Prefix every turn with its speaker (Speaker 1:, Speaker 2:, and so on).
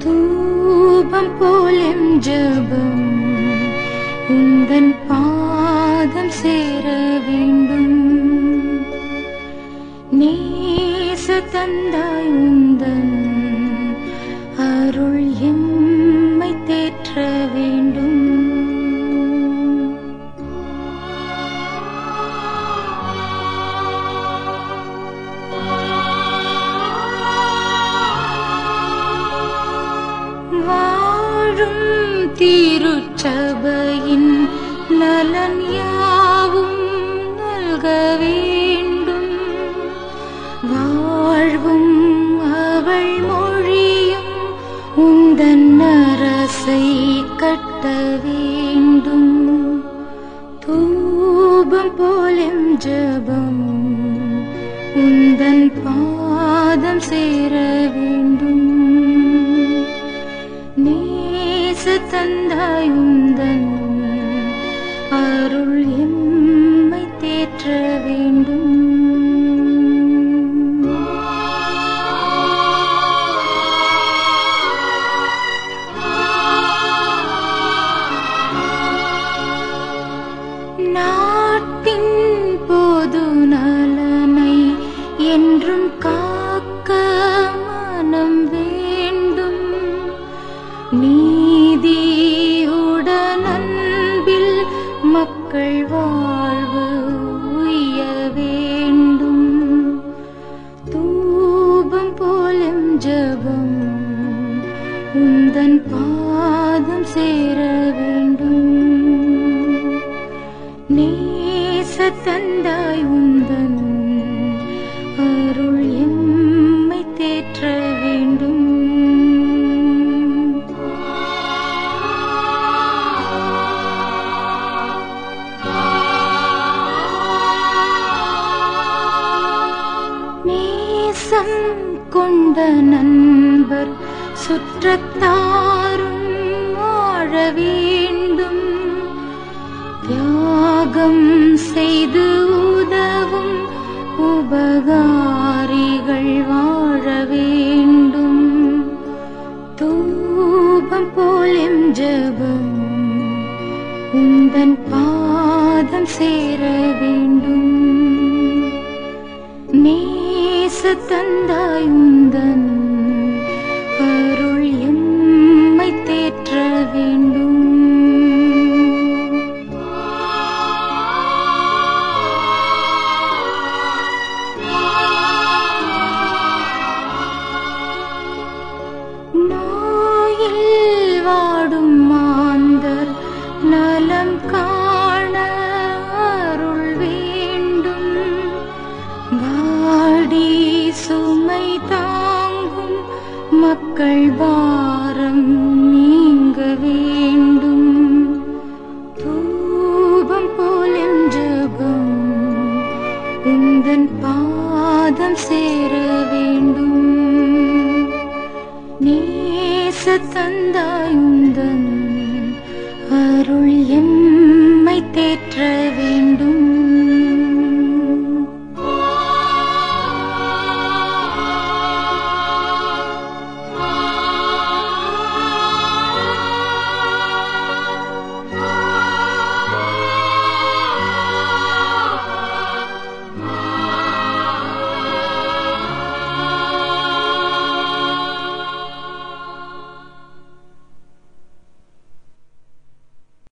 Speaker 1: தூபம் போலும் ஜபம் உந்தன் பாதம் சேர வேண்டும் நேச தந்தாய் உந்தன் அருள் எம்மை தேற்ற வேண்டும் வாழும் திருச்சபையின் நலன் யாவும் நல்க வேண்டும் வாழ்வும் அவள் மொழியும் உந்தன் அரசை கட்ட வேண்டும் தூபம் போலும் ஜபம் உந்தன் பாதம் சேர வேண்டும் நேச தந்தாய் உந்தன் அருள் எம்மை தேற்ற வேண்டும் நாட்டின் பொது நலனை என்றும் காக்க மனம் வேண்டும் நீதியுடன் அன்பில் மக்கள் வாழ்வு உய்ய வேண்டும் தூபம் போலும் ஜபம் உந்தன் பாதம் சேர வேண்டும் நேச தந்தாய் உந்தன் அருள் எம்மை தேற்ற வேண்டும் நேசம் கொண்ட நண்பர் சுற்றத்தாரும் வாழ வேண்டும் தியாகம் செய்து உதவும் உபகாரிகள் வாழ வேண்டும் தூபம் போலும் ஜபம் உந்தன் பாதம் சேர வேண்டும் நேச தந்தாய் உந்தன் அருள் எம்மை தேற்ற வேண்டும் நோயில் வாடும் மாந்தர் நலம் காண அருள் வேண்டும் வாடி சுமை தாங்கும் மக்கள் பாரம் நீங்க வேண்டும் தூபம் போலும் ஜபம் உந்தன் பாதம் சேர வேண்டும் நேச தந்தாய் உந்தன் அருள் எம்மை தேற்ற